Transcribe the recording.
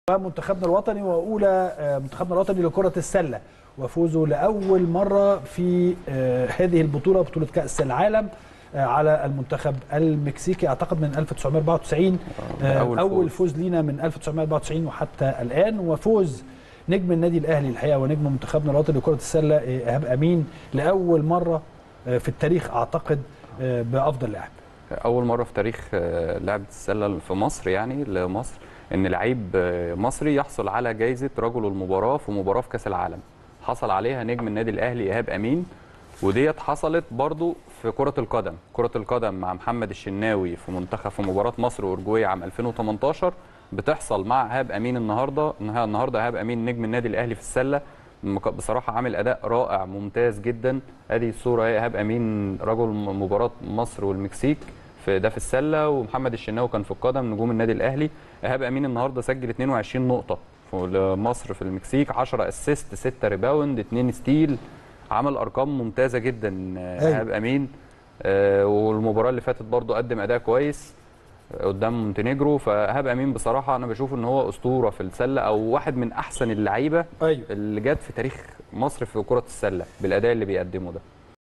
منتخبنا الوطني واولى آه، منتخبنا الوطني لكره السله وفوزه لاول مره في آه، هذه البطوله بطوله كاس العالم آه، على المنتخب المكسيكي اعتقد من 1994 ده آه، أول اول فوز. فوز لينا من 1994 وحتى الان وفوز نجم النادي الاهلي الحقيقه ونجم منتخبنا الوطني لكره السله آه، ايهاب امين لاول مره آه، في التاريخ اعتقد آه، بافضل لاعب اول مره في تاريخ آه، لعبه السله في مصر يعني لمصر ان لعيب آه، مصري يحصل على جائزه رجل المباراه في مباراه في كاس العالم حصل عليها نجم النادي الاهلي ايهاب امين وديت حصلت برضو في كره القدم كره القدم مع محمد الشناوي في منتخب في مباراه مصر واورجواي عام 2018 بتحصل مع ايهاب امين النهارده النهارده ايهاب امين نجم النادي الاهلي في السله مك- بصراحه عامل اداء رائع ممتاز جدا ادي الصوره اهي ايهاب امين رجل م- مباراه مصر والمكسيك في ده في السله ومحمد الشناوي كان في القدم نجوم النادي الاهلي ايهاب امين النهارده سجل 22 نقطه في مصر في المكسيك 10 اسيست 6 ريباوند 2 ستيل عمل ارقام ممتازه جدا آه، أيوة. ايهاب امين آه، والمباراه اللي فاتت برضو قدم اداء كويس قدام مونتينيجرو فايهاب امين بصراحه انا بشوف ان هو اسطوره في السله او واحد من احسن اللعيبه ايوه اللي جت في تاريخ مصر في كره السله بالاداء اللي بيقدمه ده